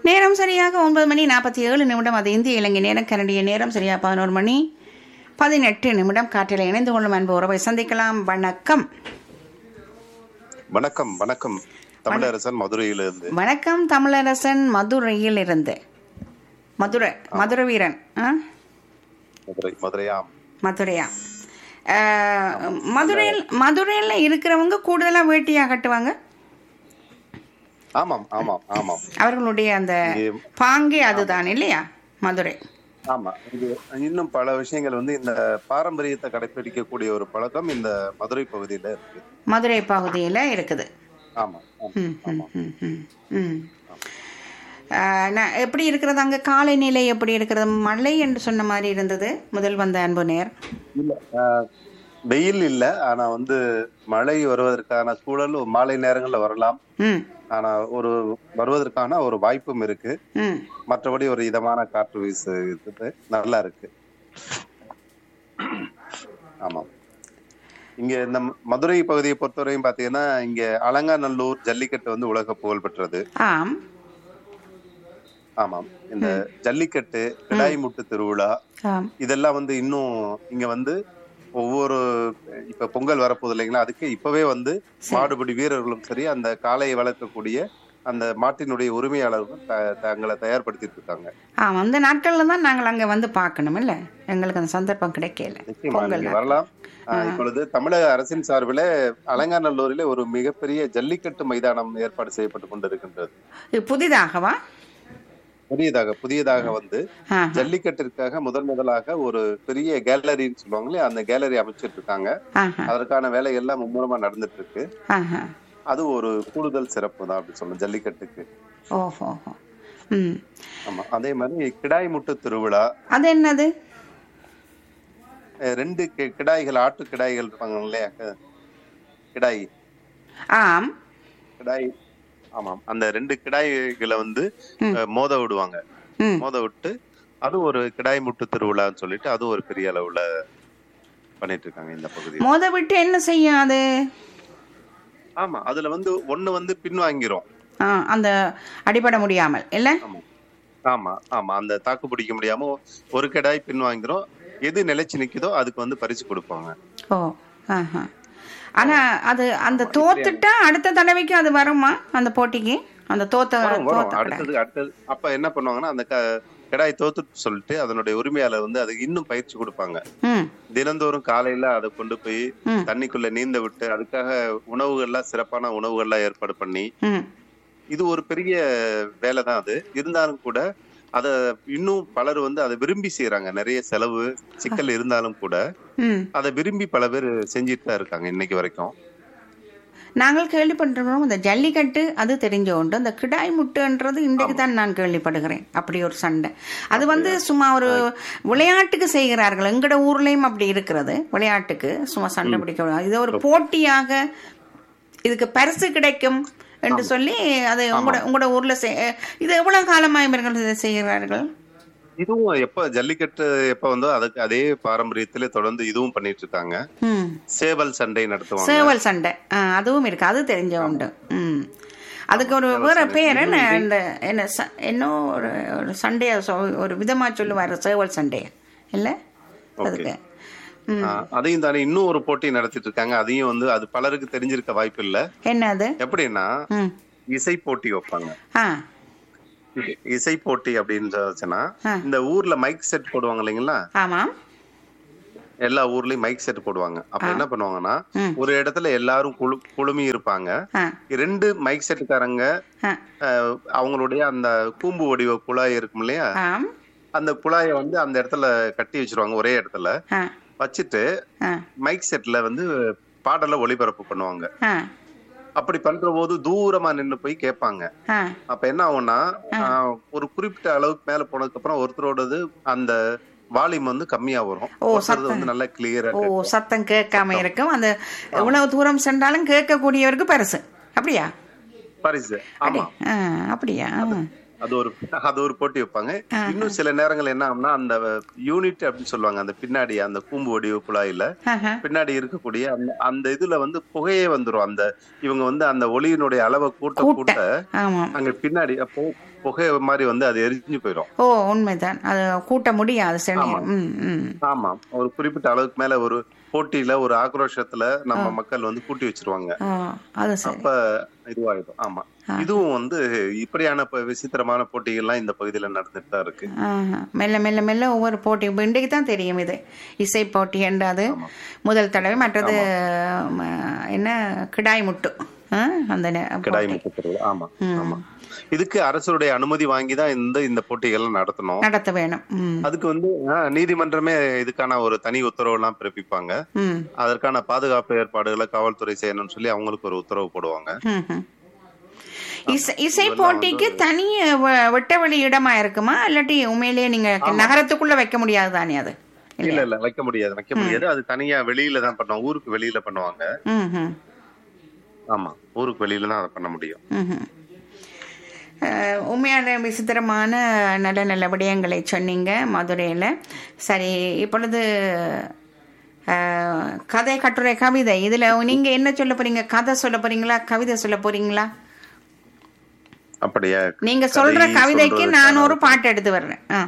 நேரம் சரியாக ஒன்பது மணி நாற்பத்தி ஏழு நிமிடம் அது இந்திய இலங்கை நேரம் கனடிய நேரம் சரியாக பதினோரு மணி பதினெட்டு நிமிடம் காற்றில் இணைந்து கொள்ளும் அன்பு உறவை சந்திக்கலாம் வணக்கம் வணக்கம் வணக்கம் தமிழரசன் மதுரையிலிருந்து வணக்கம் தமிழரசன் மதுரையில் இருந்து மதுரை மதுரை வீரன் ஆ மதுரை மதுரையாம் மதுரையா அஹ், மதுரையில் மதுரையில் இருக்கிறவங்க கூடுதலாக வேட்டியா கட்டுவாங்க ஆமாம் ஆமாம் ஆமாம் அவர்களுடைய அந்த இங்கே- பாங்கே அதுதான் இல்லையா மதுரை ஆமா இது இன்னும் பல விஷயங்கள் வந்து இந்த பாரம்பரியத்தை கடைபிடிக்கக்கூடிய ஒரு பழக்கம் இந்த மதுரை பகுதியில இருக்கு மதுரை பகுதியில் இருக்குது ஆமா ஆமா, ம், ம், ஆமா ம், ம், ம். அஹ், நான் எப்படி இருக்கிறது அங்கே காலநிலை எப்படி இருக்கிறது மழை என்று சொன்ன மாதிரி இருந்தது முதல் வந்த அன்பு நேர் இல்ல ஆஹ், வெயில் இல்ல ஆனா வந்து மழை வருவதற்கான சூழல் மாலை நேரங்கள்ல வரலாம் ம் ஆனா ஒரு வருவதற்கான ஒரு வாய்ப்பும் இருக்கு ம் மற்றபடி ஒரு இதமான காற்று வீசு இருக்குது நல்லா இருக்கு ஆமாம் இங்க இந்த மதுரை பகுதியை பொறுத்தவரையும் பாத்தீங்கன்னா இங்க அலங்காநல்லூர் ஜல்லிக்கட்டு வந்து உலக புகழ் பெற்றது ஆம் ஆமாம் இந்த ஜல்லிக்கட்டு கிடாய்முட்டு திருவிழா ஆம் இதெல்லாம் வந்து இன்னும் இங்க வந்து ஒவ்வொரு இப்ப பொங்கல் வரப்போகுது இல்லைங்களா அதுக்கு இப்பவே வந்து மாடுபிடி வீரர்களும் சரி அந்த காளையை வளர்க்கக்கூடிய அந்த மாட்டினுடைய உரிமையாளர்களும் த- தங்களை தயார்படுத்திட்டு இருக்காங்க ஆமாம் அந்த நாட்களில் தான் நாங்கள் அங்கே வந்து பார்க்கணும் இல்லை எங்களுக்கு அந்த சந்தர்ப்பம் கிடைக்கல நிச்சயமா பொங்கல் நீங்க வரலாம் ஆஹ் இப்பொழுது தமிழக அரசின் சார்பில் அலங்காநல்லூரிலே ஒரு மிகப்பெரிய ஜல்லிக்கட்டு மைதானம் ஏற்பாடு செய்யப்பட்டு கொண்டிருக்கின்றது இது புதிதாகவா புதியதாக புதியதாக வந்து ஆ ஜல்லிக்கட்டிற்காக முதன் முதலாக ஒரு பெரிய கேலரின்னு சொல்லுவாங்களே அந்த கேலரி அமைச்சிட்டு இருக்காங்க ஆஹா அதற்கான வேலை எல்லாம் மும்முரமா நடந்துட்டு இருக்கு ஆஹா அது ஒரு கூடுதல் சிறப்பு தான் அப்படி சொல்லணும் ஜல்லிக்கட்டுக்கு ஓஹோ ஓஹோ. ம் ஆமா அதே மாதிரி கிடாய் முட்டு திருவிழா அது என்னது அஹ் ரெண்டு கி- கிடாய்கள் ஆட்டு கிடாய்கள் இருப்பாங்க இல்லையா க- கிடாய் ஆம் கிடாய் ஆமாம் அந்த ரெண்டு கிடாய்களை வந்து ம். அஹ், மோத விடுவாங்க ம் மோத விட்டு அது ஒரு கிடாய் முட்டு திருவிழான்னு சொல்லிட்டு அது ஒரு பெரிய அளவுல பண்ணிட்டு இருக்காங்க இந்த பகுதியில் மோத விட்டு என்ன செய்யும் அது ஆமா அதுல வந்து ஒண்ணு வந்து பின்வாங்கிரும் ஆ, அந்த அடிபட முடியாமல் இல்லை ஆமா ஆமா ஆமா அந்த தாக்கு பிடிக்க முடியாம ஒரு கிடாய் பின்வாங்கிரும் எது நிலைச்சு நிக்குதோ அதுக்கு வந்து பரிசு கொடுப்பாங்க ஓ ஆஹா ஆனா அது அந்த தோத்துட்டா அடுத்த தடவைக்கு அது வருமா அந்த போட்டிக்கு அந்த தோத்த வரும் வரும் தோத்த கடை அடுத்தது அடுத்தது அப்ப என்ன பண்ணுவாங்கன்னா அந்த க- கிடாய் தோத்துட்டு சொல்லிட்டு அதனுடைய உரிமையாளர் வந்து அதுக்கு இன்னும் பயிற்சி கொடுப்பாங்க ம் தினந்தோறும் காலையில அதை கொண்டு போய் ம் தண்ணிக்குள்ள நீந்த விட்டு அதுக்காக உணவுகள்லாம் சிறப்பான உணவுகள்லாம் ஏற்பாடு பண்ணி ம் இது ஒரு பெரிய வேலை தான் அது இருந்தாலும் கூட அத இன்னும் பலர் வந்து அதை விரும்பி செய்யறாங்க நிறைய செலவு சிக்கல் இருந்தாலும் கூட ம் அதை விரும்பி பல பேர் செஞ்சுட்டு தான் இருக்காங்க இன்னைக்கு வரைக்கும் நாங்கள் கேள்விப்பட்டிருக்கிறோம் இந்த ஜல்லிக்கட்டு அது தெரிஞ்ச உண்டு அந்த கிடாய் முட்டுன்றது இன்றைக்கு தான் நான் கேள்விப்படுகிறேன் அப்படி ஒரு சண்டை அது வந்து சும்மா ஒரு விளையாட்டுக்கு செய்கிறார்கள் எங்கட ஊர்லயும் அப்படி இருக்கிறது விளையாட்டுக்கு சும்மா சண்டை பிடிக்க இது ஒரு போட்டியாக இதுக்கு பரிசு கிடைக்கும் என்று சொல்லி அது உங்களோட உங்களோட ஊர்ல செய்- இது எவ்வளவு காலமா இவர்கள் இதை செய்கிறார்கள் இதுவும் எப்ப ஜல்லிக்கட்டு எப்ப வந்தோ அதுக்கு அதே பாரம்பரியத்திலே தொடர்ந்து இதுவும் பண்ணிட்டு இருக்காங்க ம் சேவல் சண்டை நடத்துவாங்க சேவல் சண்டை ஆ, அதுவும் இருக்கு அது தெரிஞ்ச உண்டு ம் அதுக்கு ஒரு வேற பேர் என்ன இந்த என்ன ச- என்ன ஒரு ஒரு சண்டைய சொ- ஒரு விதமா சொல்லுவாரு சேவல் சண்டை இல்ல அதுக்கு ம் ஆஹ் அதையும் தானே இன்னும் ஒரு போட்டி நடத்திட்டு இருக்காங்க அதையும் வந்து அது பலருக்கு தெரிஞ்சிருக்க வாய்ப்பு இல்ல என்ன அது எப்படின்னா ம் இசை போட்டி வைப்பாங்க ஆ இசை போட்டி அப்படின்னு சொல்லுச்சுன்னா ஆ. இந்த ஊர்ல மைக் செட் போடுவாங்க இல்லைங்களா ஆமாம் எல்லா ஊர்லயும் மைக் செட் போடுவாங்க அப்ப என்ன பண்ணுவாங்கன்னா ம். ஒரு இடத்துல எல்லாரும் குழு குழுமி இருப்பாங்க ஆ ரெண்டு மைக் செட்டுக்காரங்க ஆ அஹ், அவங்களுடைய அந்த கூம்பு வடிவ குழாய் இருக்கும் இல்லையா ஆம் அந்த குழாயை வந்து அந்த இடத்துல கட்டி வச்சிருவாங்க ஒரே இடத்துல ஆ வச்சுட்டு ஆ மைக் செட்ல வந்து பாடலை ஒளிபரப்பு பண்ணுவாங்க ஆ அப்படி பண்ற போது தூரமா நின்னு போய் கேட்பாங்க ஆ அப்ப என்ன ஆகும்னா ஆஹ், ஒரு குறிப்பிட்ட அளவுக்கு மேல போனதுக்கு அப்புறம் ஒருத்தரோடது அந்த வால்யூம் வந்து கம்மியா வரும் ஓ, ஒருத்தரது வந்து நல்லா கிளியரா ஓ சத்தம் கேட்காம இருக்கும் அந்த எவ்வளவு தூரம் சென்றாலும் கேட்கக்கூடியவருக்கு பரிசு அப்படியா பரிசு ஆமா ஆ அப்படியா அது ஒரு அது ஒரு போட்டி வைப்பாங்க இன்னும் சில நேரங்கள் என்ன ஆகும்னா அந்த யூனிட் அப்படின்னு சொல்லுவாங்க அந்த பின்னாடி அந்த கூம்பு வடிவ குழாயில ஆஹா. பின்னாடி இருக்கக்கூடிய அந்த அந்த இதுல வந்து புகையே வந்துரும் அந்த இவங்க வந்து அந்த ஒளியினுடைய அளவை கூட்ட கூட்ட. கூட்ட ஆமாம் அங்க பின்னாடி அப்போ புகை மாதிரி வந்து அது எரிஞ்சு போயிடும் ஓ உண்மைதான் அது கூட்ட முடியாது செடியும் ம் ம் ஆமா ஒரு குறிப்பிட்ட அளவுக்கு மேல ஒரு போட்டியில ஒரு ஆக்ரோஷத்துல நம்ம மக்கள் வந்து கூட்டி வச்சிருவாங்க ஆ அது சரி அப்ப இதுவாயிடும் ஆமா இதுவும் வந்து இப்படியான ப- விசித்திரமான போட்டிகள்லாம் இந்த பகுதியில நடந்துட்டு தான் இருக்கு ஆஹா. மெல்ல மெல்ல மெல்ல ஒவ்வொரு போட்டி இப்ப இன்றைக்கு தான் தெரியும் இது இசை போட்டி என்றது முதல் தடவை மற்றது ம, என்ன கிடாய் முட்டு ஆ, அந்த நே- கிடாய் போட்டி. முட்டை திருவிழா ஆமா ஆமா இதுக்கு அரசுடைய அனுமதி வாங்கி தான் இந்த இந்த போட்டிகள்லாம் நடத்தணும் நடத்த வேணும் ம் அதுக்கு வந்து ஆ, நீதிமன்றமே இதுக்கான ஒரு தனி உத்தரவு எல்லாம் பிறப்பிப்பாங்க ம் அதற்கான பாதுகாப்பு ஏற்பாடுகளை காவல்துறை செய்யணும்னு சொல்லி அவங்களுக்கு ஒரு உத்தரவு போடுவாங்க ம், ம். இசை இசை போட்டிக்கு தனி வ- வெட்டவெளி இடமா இருக்குமா இல்லாட்டி உண்மையிலேயே நீங்க நகரத்துக்குள்ள வைக்க முடியாது தானே அது இல்ல இல்ல வைக்க முடியாது வைக்க முடியாது அது தனியா வெளியில தான் பண்ணுவாங்க ஊருக்கு வெளியில பண்ணுவாங்க ம் ம் ஆமா ஊருக்கு வெளியில தான் அதை பண்ண முடியும் ம்ஹும். அஹ், உண்மையான விசித்திரமான நல்ல நல்ல விடயங்களை சொன்னீங்க மதுரையில் சரி இப்பொழுது அஹ், கதை கட்டுரை கவிதை இதில் நீங்கள் என்ன சொல்ல போறீங்க கதை சொல்ல போறீங்களா கவிதை சொல்ல போறீங்களா அப்படியா நீங்கள் சொல்ற கதை கவிதைக்கு சொல்றதுக்கான- நான் ஒரு பாட்டு எடுத்து வர்றேன் ஆ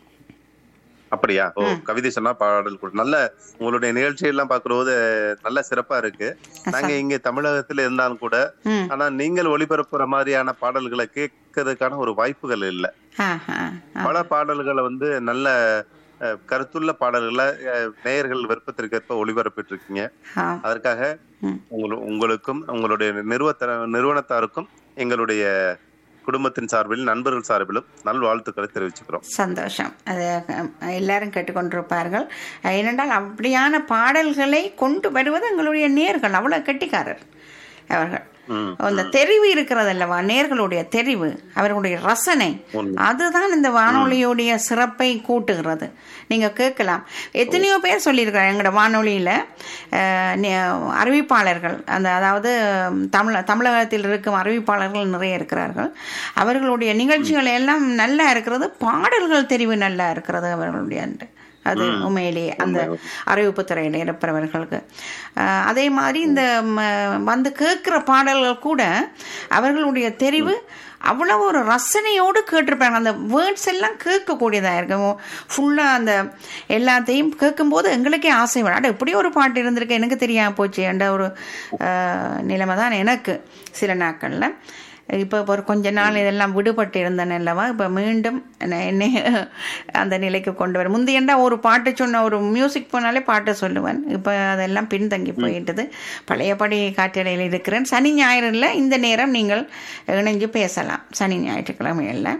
அப்படியா ஓ கவிதை சொன்னா பாடல் கூட நல்ல உங்களுடைய நிகழ்ச்சி எல்லாம் பாக்குறது நல்ல சிறப்பா இருக்கு நாங்க இங்க தமிழகத்துல இருந்தாலும் கூட ம் ஆனா நீங்கள் ஒளிபரப்புற மாதிரியான பாடல்களை கேட்கறதுக்கான ஒரு வாய்ப்புகள் இல்ல ஆ ஆ ஆ பல பாடல்களை வந்து நல்ல அஹ், கருத்துள்ள பாடல்களை அஹ், நேயர்கள் விருப்பத்திற்கேற்ப ஒளிபரப்பிட்டு இருக்கீங்க ஆ அதற்காக ம். உங்களு- உங்களுக்கும் உங்களுடைய நிறுவத்த நிறுவனத்தாருக்கும் எங்களுடைய குடும்பத்தின் சார்பிலும் நண்பர்கள் சார்பிலும் நல்வாழ்த்துக்களை தெரிவிச்சுக்கிறோம் சந்தோஷம் அது அஹ், எல்லாரும் கேட்டுக்கொண்டிருப்பார்கள் அஹ், ஏனென்றால் அப்படியான பாடல்களை கொண்டு வருவது எங்களுடைய நேர்கள் அவ்வளவு கெட்டிக்காரர் அவர்கள் ம். அந்த தெரிவு இருக்கிறது அல்லவா நேர்களுடைய தெரிவு அவர்களுடைய ரசனை உண்மை. அதுதான் இந்த வானொலியுடைய சிறப்பை கூட்டுகிறது நீங்க கேட்கலாம் எத்தனையோ பேர் சொல்லியிருக்கிறாங்க எங்களோட வானொலியில அஹ், நி- அறிவிப்பாளர்கள் அந்த அதாவது தமிழ தமிழகத்தில் இருக்கும் அறிவிப்பாளர்கள் நிறைய இருக்கிறார்கள் அவர்களுடைய நிகழ்ச்சிகள் எல்லாம் நல்லா இருக்கிறது பாடல்கள் தெரிவு நல்லா இருக்கிறது அவர்களுடைய அந்த- அது உண்மையிலேயே அந்த அறிவிப்பு துறையில் இருப்பவர்களுக்கு அஹ், அதே மாதிரி இந்த ம, வந்து கேட்குற பாடல்கள் கூட அவர்களுடைய தெரிவு அவ்வளவு ஒரு ரசனையோடு கேட்டிருப்பாங்க அந்த வேர்ட்ஸ் எல்லாம் கேட்கக்கூடியதாக இருக்கும் ஃபுல்லாக அந்த எல்லாத்தையும் கேட்கும்போது எங்களுக்கே ஆசை வரும் அட இப்படி ஒரு பாட்டு இருந்திருக்கு எனக்கு தெரியாம போச்சு என்ற ஒரு அஹ், நிலைமை தான் எனக்கு சில நாட்களில் இப்போ ஒரு கொஞ்ச நாள் இதெல்லாம் விடுபட்டு இருந்தேன் அல்லவா இப்போ மீண்டும் என்ன- என்னை அந்த நிலைக்கு கொண்டு வர முந்தையண்டா ஒரு பாட்டு சொன்ன ஒரு மியூசிக் போனாலே பாட்டு சொல்லுவேன் இப்போ அதெல்லாம் பின்தங்கி போயிட்டது பழையபடி காற்றலையில் இருக்கிறேன் சனி ஞாயிறுல இந்த நேரம் நீங்கள் இணைஞ்சு பேசலாம் சனி ஞாயிற்றுக்கிழமைகளில்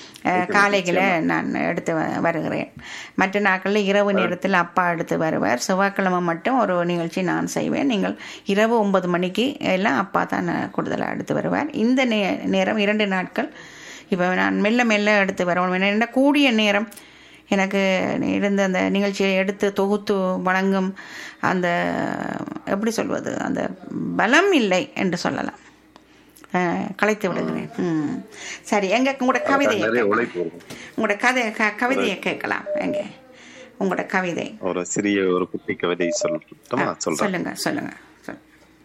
காலையில் நான் எடுத்து வ- வருகிறேன் மற்ற நாட்களில் இரவு நேரத்தில் அப்பா எடுத்து வருவார் செவ்வாய்க்கிழமை மட்டும் ஒரு நிகழ்ச்சி நான் செய்வேன் நீங்கள் இரவு ஒன்பது மணிக்கு எல்லாம் அப்பா தான் கூடுதலாக எடுத்து வருவார் இந்த நே நேரம் இரண்டு நாட்கள் இப்போ நான் மெல்ல மெல்ல எடுத்து வருவேன் என்ன கூடிய நேரம் எனக்கு இருந்த அந்த நிகழ்ச்சியை எடுத்து தொகுத்து வழங்கும் அந்த எப்படி சொல்வது அந்த பலம் இல்லை என்று சொல்லலாம் அஹ், கலைத்து விடுகிறேன் ம். சரி எங்க உங்களோட கவிதையை நிறைய கேட்கலாம். உழைப்பு இருக்கும் உங்களோட கதை க- கவிதையை கேட்கலாம் எங்க உங்களோட கவிதை ஒரு சிறிய ஒரு குட்டி கவிதை சொல்லட்டுமா சொல்றேன் சொல்லுங்க சொல்லுங்க சொல்.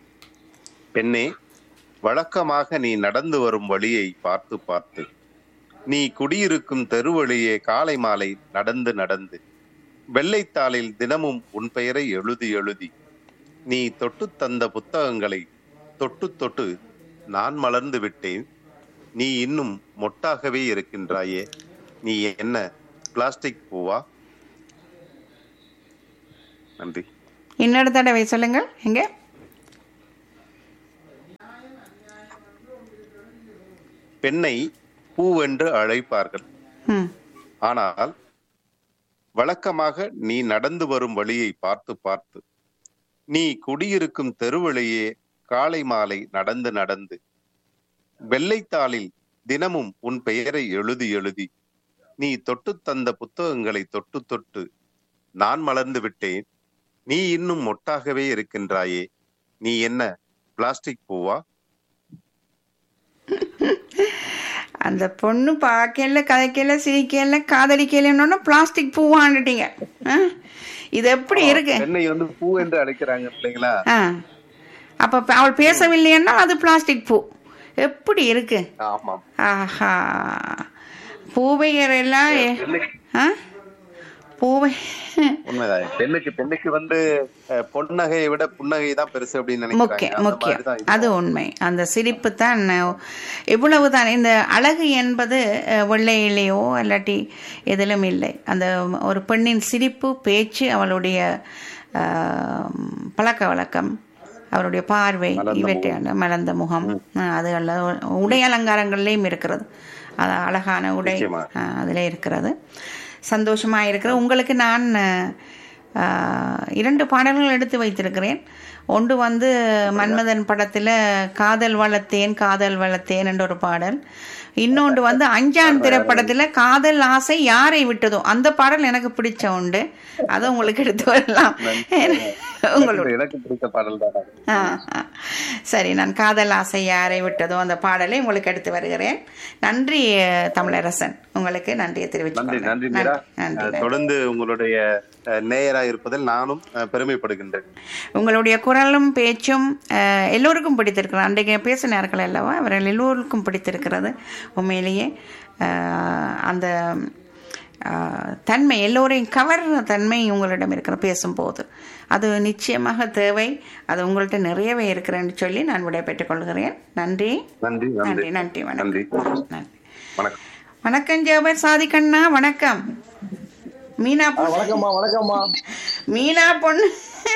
பெண்ணே வழக்கமாக நீ நடந்து வரும் வழியை பார்த்து பார்த்து நீ குடியிருக்கும் தெருவழியே காலை மாலை நடந்து நடந்து வெள்ளைத்தாளில் தினமும் உன் பெயரை எழுதி எழுதி நீ தொட்டு தந்த புத்தகங்களை தொட்டு தொட்டு நான் மலர்ந்து விட்டேன் நீ இன்னும் மொட்டாகவே இருக்கின்றாயே நீ என்ன பிளாஸ்டிக் பூவா நன்றி இன்னொரு தடவை சொல்லுங்கள் எங்க பெண்ணை பூவென்று அழைப்பார்கள் ம் ஆனால் வழக்கமாக நீ நடந்து வரும் வழியை பார்த்து பார்த்து நீ குடியிருக்கும் தெருவழியே காலை மாலை நடந்து நடந்து வெள்ளைத்தாளில் தினமும் உன் பெயரை எழுதி எழுதி நீ தொட்டு தந்த புத்தகங்களை தொட்டு தொட்டு நான் மலர்ந்து விட்டேன் நீ இன்னும் மொட்டாகவே இருக்கின்றாயே நீ என்ன பிளாஸ்டிக் பூவா அந்த பொண்ணு பார்க்கல கதைக்கல சிரிக்கல காதலிக்கலன்னு பிளாஸ்டிக் பூவாண்டுட்டீங்க ஆ? இது எப்படி இருக்கு பெண்ணை வந்து பூ என்று அழைக்கிறாங்க இல்லைங்களா ஆ அப்ப ப- அவள் பேசவில்லைன்னா அது பிளாஸ்டிக் பூ எப்படி இருக்கு ஆமாம் ஆஹா பூவையர் எல்லாம் எ- ஆ? பூவை உண்மைதான் பெண்ணுக்கு பெண்ணுக்கு வந்து அஹ், பொன்னகையை விட புன்னகை தான் பெருசு அப்படின்னு முக்கியம் நினைக்கிறாங்க அந்த முக்கியம் மாதிரிதான் இது. அது உண்மை அந்த சிரிப்பு தான் இவ்வளவுதான் இந்த அழகு என்பது அஹ், வெள்ளையிலேயோ இல்லாட்டி எதிலும் இல்லை அந்த ஒரு பெண்ணின் சிரிப்பு பேச்சு அவளுடைய ஆஹ், பழக்க வழக்கம் அவருடைய பார்வை இவற்றை மலர்ந்த முகம் அஹ், அது அல்ல உடை அலங்காரங்கள்லேயும் இருக்கிறது அது அழகான உடை நிச்சயமா. அஹ், அதில் இருக்கிறது சந்தோஷமா இருக்கிறது உங்களுக்கு நான் அஹ், இரண்டு பாடல்கள் எடுத்து வைத்திருக்கிறேன் ஒன்று வந்து மன்மதன் படத்துல காதல் வளர்த்தேன் காதல் வளர்த்தேன் என்ற ஒரு பாடல் இன்னொன்று வந்து அஞ்சான் திரைப்படத்துல காதல் ஆசை யாரை விட்டதோ அந்த பாடல் எனக்கு பிடிச்ச உண்டு அதை உங்களுக்கு எடுத்து வரலாம் உங்களுடைய எனக்கு பிடித்த பாடல் தான் அது. ஆ, ஆ. சரி நான் காதல் ஆசை யாரை விட்டதோ அந்த பாடலை உங்களுக்கு எடுத்து வருகிறேன் நன்றி அஹ், தமிழரசன் உங்களுக்கு நன்றியை நன்றி தெரிவித்துக் நன்றி மீரா நன்றி அஹ், தொடர்ந்து உங்களுடைய அஹ், நேயரா இருப்பதில் நானும் அஹ், பெருமைப்படுகின்றேன் உங்களுடைய குரலும் பேச்சும் அஹ், எல்லோருக்கும் பிடித்திருக்கிறது அன்றைக்கு பேசினார்கள் அல்லவா அவர்கள் எல்லோருக்கும் பிடித்திருக்கிறது உண்மையிலேயே அஹ், அந்த அஹ், தன்மை எல்லோரையும் கவர்ற தன்மை உங்களிடம் இருக்கிற பேசும்போது அது நிச்சயமாக தேவை அது உங்கள்கிட்ட நிறையவே இருக்கிறேன்னு சொல்லி நான் விடைபெற்றுக் கொள்கிறேன் நன்றி நன்றி நன்றி நன்றி நன்றி வணக்கம் நன்றி நன்றி வணக்கம் வணக்கம் ஜோபர் சாதிக்கண்ணா வணக்கம் மீனா ஆ, வணக்கம்மா வணக்கம்மா மீனா பொண்ணு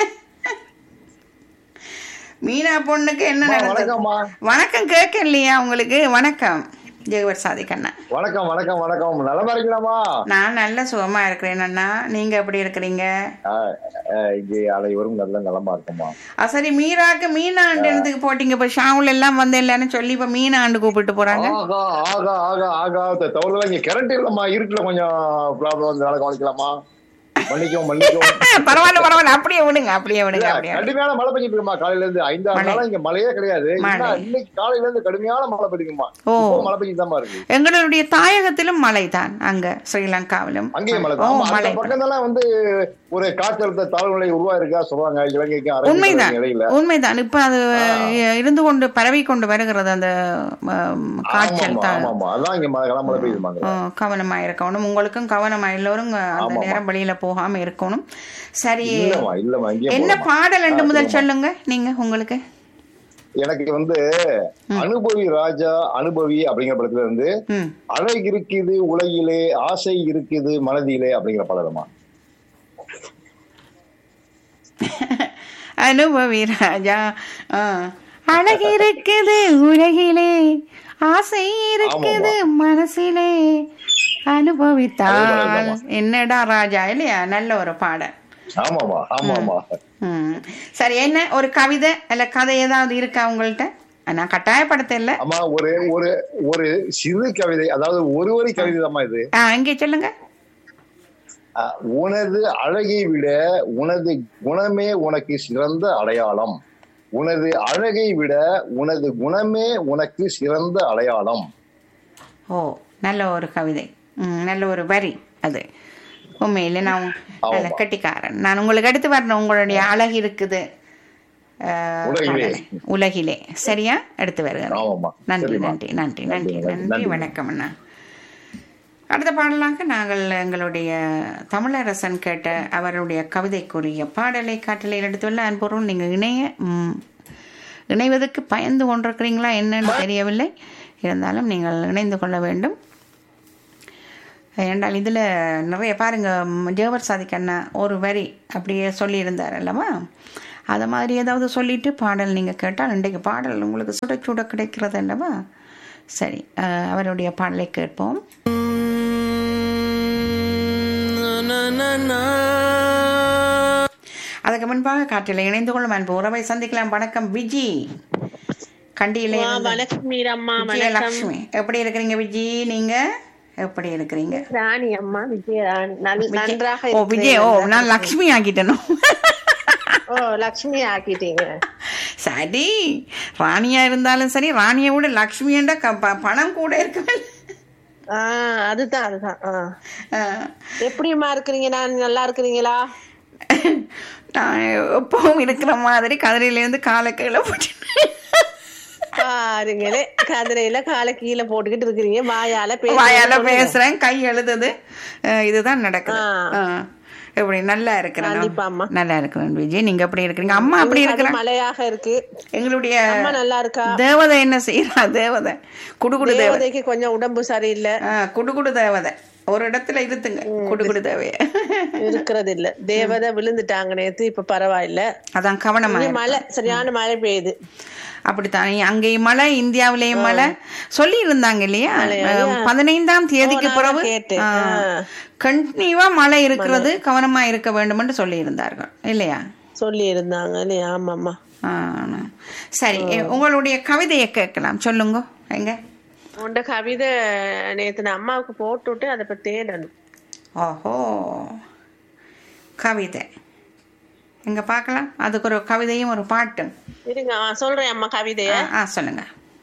மீனா பொண்ணுக்கு என்ன அம்மா, நடந்தது வணக்கம்மா வணக்கம் கேட்க இல்லையா உங்களுக்கு வணக்கம் ஜெகவர் சாதிக்கண்ணா வணக்கம் வணக்கம் வணக்கம் நலமா இருக்கலாமா நான் நல்ல சுகமா இருக்கிறேன் அண்ணா நீங்க எப்படி இருக்கிறீங்க ஆ, ஆ, இங்கே அனைவரும் நல்ல நலமா இருக்குமா ஆ, சரி மீராக்கு மீனாண்டுக்கு போட்டீங்க இப்ப ஷாவுல் எல்லாம் வந்து இல்லைன்னு சொல்லி இப்ப மீனாண்டு கூப்பிட்டு போறாங்க ஆகா ஆகா ஆகா ஆகா தவறுல இங்க கரண்ட் இல்லம்மா இருட்டுல கொஞ்சம் ப்ராப்ளம் வந்து வேலை கவனிக்கலாமா மன்னிக்கவும் மன்னிக்கவும் பரவாயில்ல பரவாயில்ல அப்படியே விடுங்க அப்படியே விடுங்க அப்படியே விடுங்க. கடுமையான மழை பெஞ்சிட்டு இருக்குமா காலையில இருந்து ஐந்தாறு மழை. நாளா இங்க மழையே கிடையாது மழை. என்ன, இன்னைக்கு காலையில இருந்து கடுமையான மழை பெய்யுமா ஓ. இப்போ மழை பெஞ்சிட்டு தான் இருக்கு எங்களுடைய தாயகத்திலும் மழைதான் அங்க ஸ்ரீலங்காவிலும் அங்கேயும் மழை ஓ தான் ஆமா, அந்த மழை பக்கத்தெல்லாம் வந்து ஒரு காற்றழுத்த தாழ்வு நிலை உருவாயிருக்கா சொல்றாங்க இலங்கைக்கும் அரபிக்கடல் உண்மைதான் நிலையில உண்மைதான் இப்ப அது இருந்து கொண்டு பரவி கொண்டு வருகிறது அந்த ஆம், காய்ச்சல் ஆமாமா, தான் ஆமாமா. அதான் இங்க மழை மழை பெய்யுமாங்க ஆ, கவனமா இருக்கணும் உங்களுக்கும் கவனமா எல்லோரும் அந்த ஆமாமா. நேரம் வெளியில போகாம இருக்கணும் சரி இல்லம்மா இல்லம்மா இங்கேயும் என்ன போகலாமா. பாடல் ரெண்டு ஆ, முதல் சொல்லுமா. சொல்லுங்க நீங்க உங்களுக்கு எனக்கு வந்து அனுபவி ராஜா அனுபவி அப்படிங்கிற படத்துல இருந்து ம் அழகு இருக்குது உலகிலே ஆசை இருக்குது மனதிலே அப்படிங்கிற படமா அனுபவி ராஜா ஆ. அழகு இருக்குது உலகிலே ஆசை இருக்குது மனசிலே அனுபவித்தால் அதுதான், என்னடா ராஜா இல்லையா நல்ல ஒரு பாடல் ஆமாமா ஆமாமா ம். சரி என்ன ஒரு கவிதை இல்ல கதை ஏதாவது இருக்கா உங்கள்ட்ட நான் கட்டாயப்படுத்த இல்ல ஆமா ஒரு ஒரு ஒரு சிறு கவிதை அதாவது ஒரு வரி கவிதை தாம்மா இது ஆ இங்கே சொல்லுங்க அஹ், உனது அழகை விட உனது குணமே உனக்கு சிறந்த அடையாளம் உனது அழகை விட உனது குணமே உனக்கு சிறந்த அடையாளம் ஓ நல்ல ஒரு கவிதை ம், நல்ல ஒரு வரி அது உண்மையில நான் நல்ல ஆமாம். கட்டிக்காரன் நான் உங்களுக்கு எடுத்து வரணும் உங்களுடைய அழகு இருக்குது ஆ, உலகிலே. பாடலை. உலகிலே சரியா எடுத்து வருகிறேன் ஆமாமா நன்றி சரிம்மா. நன்றி நன்றி நன்றி நன்றி, நன்றி நன்றி. வணக்கம் அண்ணா அடுத்த பாடலாக நாங்கள் எங்களுடைய தமிழரசன் கேட்ட அவருடைய கவிதைக்குரிய பாடலை காட்டலையில் எடுத்துள்ள அன்பொருள் நீங்கள் இணைய ம், இணைவதற்கு பயந்து கொண்டிருக்கிறீங்களா என்னன்னு தெரியவில்லை இருந்தாலும் நீங்கள் இணைந்து கொள்ள வேண்டும் ஏனென்றால் இதில் நிறைய பாருங்க ம், ஜேவர் சாதிக்கண்ணா ஒரு வரி அப்படியே சொல்லியிருந்தார் அல்லவா அதை மாதிரி ஏதாவது சொல்லிட்டு பாடல் நீங்கள் கேட்டால் இன்றைக்கு பாடல் உங்களுக்கு சுட சுட கிடைக்கிறது அல்லவா சரி அஹ், அவருடைய பாடலை கேட்போம் அதுக்கு முன்பாக காற்றில் இணைந்து கொள்ளும் அன்பு உறவை சந்திக்கலாம் வணக்கம் விஜி கண்டியில ஆ, இருந்து வணக்கம் மீரம்மா வணக்கம் விஜயலட்சுமி எப்படி இருக்கிறீங்க விஜி நீங்க எப்படி இருக்கிறீங்க ராணி அம்மா விஜயராணி நல்- விஜய்- நன்றாக ஓ இருக்கிறேன். விஜய் ஓ நான் லக்ஷ்மி ஆக்கிட்டனும் ஓ லக்ஷ்மி ஆக்கிட்டீங்க சரி ராணியா இருந்தாலும் சரி ராணியை விட லக்ஷ்மி என்றா க- ப- பணம் கூட இருக்க ஆஹ் அதுதான் அதுதான் ஆஹ். அஹ், எப்படிம்மா இருக்கிறீங்க நான் நல்லா இருக்கிறீங்களா நான் எப்பவும் இருக்கிற மாதிரி கதிரையிலேருந்து காலை கீழே போட்டு பாருங்களே கதிரையில காலை கீழே போட்டுக்கிட்டு இருக்கிறீங்க வாயால வாயால பேச பேசுறேன் கை எழுதுது அஹ், இதுதான் நடக்குது ஆ. அஹ், எப்படி நல்லா இருக்கிறேன் கண்டிப்பாம்மா. நல்லா இருக்கிறேன் விஜய் நீங்க எப்படி இருக்கிறீங்க அம்மா அப்படி இருக்கிற மழையாக இருக்கு எங்களுடைய அம்மா நல்லா இருக்கா தேவதை என்ன செய்யறா தேவதை குடுகுடு தேவதை தேவதைக்கு கொஞ்சம் உடம்பு சரியில்லை ஆ, குடுகுடு தேவதை ஒரு இடத்துல இருத்துங்க குடுகுடு தேவைய இருக்கிறது இல்ல தேவதை விழுந்துட்டாங்க நேத்து இப்ப பரவாயில்ல அதான் கவனமா இங்க இரு. மழை சரியான மழை பெய்யுது அப்படித்தான் அங்கேயும் மழை இந்தியாவிலேயும் மழை சொல்லி இருந்தாங்க இல்லையா பதினைந்தாம் தேதிக்கு நான் பிறகு கேட்டேன். ஆ. கண்டினியூவா மழை இருக்கிறது கவனமா இருக்க வேண்டும் என்று சொல்லி இருந்தார்கள் இல்லையா சொல்லி இருந்தாங்க இல்லையா ஆமாம்மா ஆ, சரி எ, உங்களுடைய கவிதையை கேட்கலாம் சொல்லுங்க எங்க உண்ட கவிதை நேத்து நான் அம்மாவுக்கு போட்டு விட்டு அதை இப்ப தேடணும் ஓஹோ கவிதை எங்க பார்க்கலாம் அதுக்கு ஒரு கவிதையும் ஒரு பாட்டும் இருங்க ஆ, சொல்றேன் அம்மா கவிதைய ஆ, ஆ சொல்லுங்க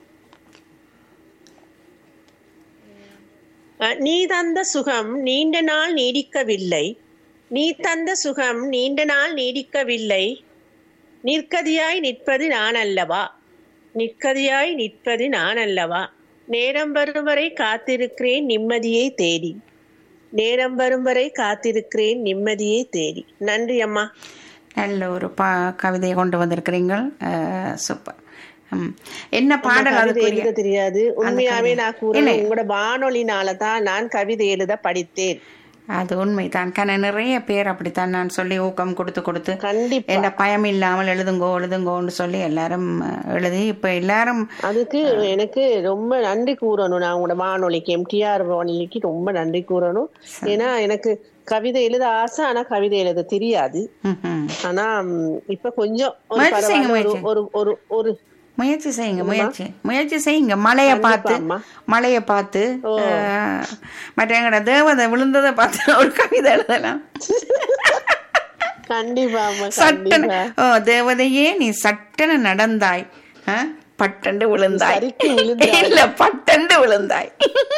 அஹ், நீ தந்த சுகம் நீண்ட நாள் நீடிக்கவில்லை நீ தந்த சுகம் நீண்ட நாள் நீடிக்கவில்லை நிற்கதியாய் நிற்பது நான் அல்லவா நிற்கதியாய் நிற்பது நான் அல்லவா நேரம் வரும் வரை காத்திருக்கிறேன் நிம்மதியை தேடி நேரம் வரும் வரை காத்திருக்கிறேன் நிம்மதியை தேடி நன்றி அம்மா நல்ல ஒரு பா கவிதையை கொண்டு வந்திருக்கிறீங்க சூப்பர் ம். என்ன பாடல் கவிதை அதுக்குரிய எழுத தெரியாது உண்மையாவே நான் இல்லை. கூறேன் உங்களோட வானொலினால தான் நான் கவிதை எழுத படித்தேன் அது உண்மைதான் கண்ண நிறைய பேர் அப்படித்தான் நான் சொல்லி ஊக்கம் கொடுத்து கொடுத்து கண்டிப்பா என்ன பயம் இல்லாமல் எழுதுங்கோ எழுதுங்கோன்னு சொல்லி எல்லாரும் அஹ், எழுதி இப்ப எல்லாரும் அதுக்கு எனக்கு ரொம்ப நன்றி கூறணும் நான் உங்களோட வானொலிக்கு எம்டிஆர் வானொலிக்கு ரொம்ப நன்றி கூறணும் ஏன்னா எனக்கு கவிதை எழுத ஆசை ஆனா கவிதை எழுத தெரியாது ம், ம். ஆனா ம், இப்ப கொஞ்சம் ஒரு முயற்சி செய்யுங்க, பரவாயில்ல, ஒரு முயற்சி. ஒரு ஒரு ஒரு முயற்சி செய்யுங்க முயற்சி முயற்சி செய்யுங்க மழைய பார்த்து அம்மா. மழைய பார்த்து அஹ், மற்ற எங்கட தேவதை விழுந்ததை பார்த்து ஒரு கவிதை எழுதலாம் கண்டிப்பா அம்மா சட்டன கண்டிப்பா ஓ தேவதையே நீ சட்டன நடந்தாய் ஆ? பட்டண்டு விழுந்தாய் சரிக்கு விழுந்தாய். இல்ல பட்டண்டு விழுந்தாய்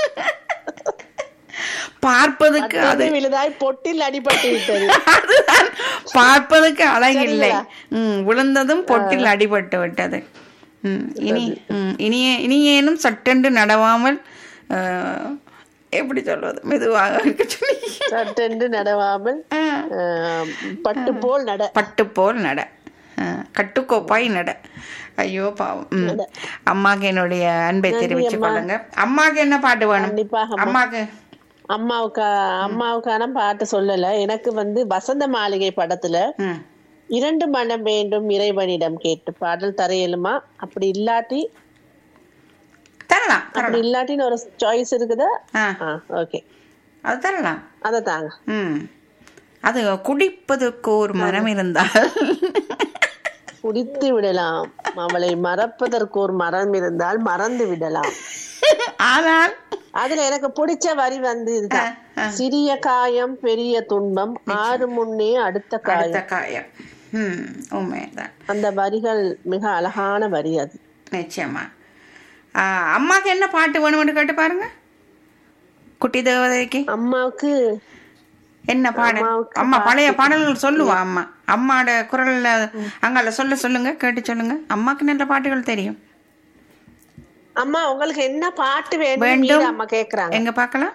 பார்ப்பதுக்கு அது அது விழுதாய் பொட்டில் அடிபட்டு விட்டது அதுதான் பார்ப்பதற்கு அழகில்லை ம், விழுந்ததும் பொட்டில் அடிபட்டு விட்டது ம், இனி ம், இனியே இனியேனும் சட்டென்று நடவாமல் ஆ, எப்படி சொல்வது மெதுவாக இருக்க சொல்லி சட்டென்று நடவாமல் ஆ. ஆஹ், பட்டு போல் நட பட்டு போல் நட அஹ், கட்டுக்கோப்பாய் நட ஐயோ பாவம் ம். அம்மாக்கு என்னுடைய அன்பை தெரிவிச்சு கொள்ளுங்க அம்மாக்கு என்ன பாட்டு வேணும் கண்டிப்பாக அம்மாக்கு அம்மாவுக்கு அம்மாவுக்கான பாட்டு சொல்லல எனக்கு வந்து வசந்த மாளிகை படத்துல ம். இரண்டு மனம் வேண்டும் இறைவனிடம் கேட்டு பாடல் தர இயலுமா அப்படி இல்லாட்டி தரலாம் அப்படி தரலாம் இல்லாட்டின்னு ஒரு சாய்ஸ் இருக்குதா ஆ ஓகே அது தரலாம் அத தாங்க ம் அது குடிப்பதற்கு ஒரு மனம் இருந்தால் குடித்து விடலாம் அவளை மறப்பதற்கு ஒரு மரம் இருந்தால் மறந்து விடலாம் ஆனால் அதுல எனக்கு பிடிச்ச வரி வந்து இதுதான் சிறிய காயம் பெரிய துன்பம் ஆறு முன்னே அடுத்த காயம் அடுத்த காயம் ம் உண்மைதான் அந்த வரிகள் மிக அழகான வரி அது நிச்சயமா ஆ, அம்மாக்கு என்ன பாட்டு வேணும்னு கேட்டு பாருங்க குட்டி தேவதைக்கு அம்மாவுக்கு என்ன பாடல் அம்மாவுக்கு அம்மா பழைய பாடல்கள் சொல்லுவா அம்மா அம்மாட குரல்ல அங்கால சொல்ல சொல்லுங்க கேட்டு சொல்லுங்க அம்மாக்கு நல்ல பாட்டுகள் தெரியும் அம்மா உங்களுக்கு என்ன பாட்டு வேணும் வேண்டும். மீரா அம்மா கேக்குறாங்க எங்க பார்க்கலாம்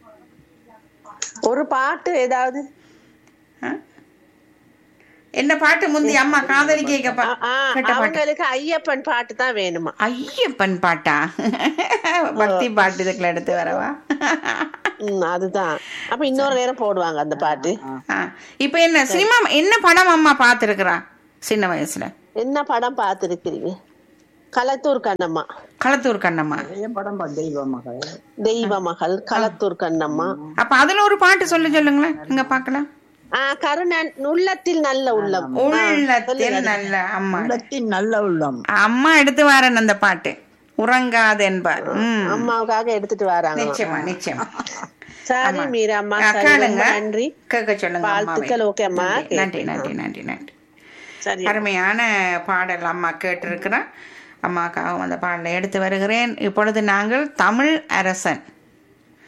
ஒரு பாட்டு ஏதாவது ஆ? என்ன பாட்டு முந்தி அம்மா காதலி கேட்க பா- ஆ, கேட்ட பாட்டு அவங்களுக்கு ஐயப்பன் பாட்டு தான் வேணுமா ஐயப்பன் பாட்டா பக்தி பாட்டு இதுக்குள்ள எடுத்து வரவா ம், அதுதான் அப்ப இன்னொரு நேரம் போடுவாங்க அந்த பாட்டு ஆ. இப்ப என்ன சினிமா என்ன படம் அம்மா பார்த்திருக்கிறா சின்ன வயசுல என்ன படம் பார்த்திருக்கிறீங்க களத்தூர் கண்ணம்மா களத்தூர் கண்ணம்மா தெய்வ மகள் களத்தூர் கண்ணம்மா அப்ப அதுல ஒரு பாட்டு சொல்லி சொல்லுங்களேன் இங்க பார்க்கலாம் ஆ கருணன் உள்ளத்தில் நல்ல உள்ளம் உள்ளத்தில் நல்ல அம்மா உள்ளத்தின் நல்ல உள்ளம் அம்மா எடுத்து வரேன் அந்த பாட்டு உறங்காது என்பார் ம் அம்மாவுக்காக எடுத்துட்டு வராங்க நிச்சயமா நிச்சயமா சரி மீரா அம்மா ஆ, சரி, கேளுங்க ரொம்ப நன்றி கேட்க சொல்லுங்க அம்மாவை. வாழ்த்துக்கள் ஓகே அம்மா நன்றி நன்றி நன்றி நன்றி சரி அருமையான பாடல் அம்மா கேட்டிருக்கிறேன் அம்மாக்காகவும் அந்த பாடலை எடுத்து வருகிறேன் இப்பொழுது நாங்கள் தமிழ் அரசன்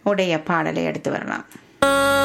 உடைய பாடலை எடுத்து வரலாம்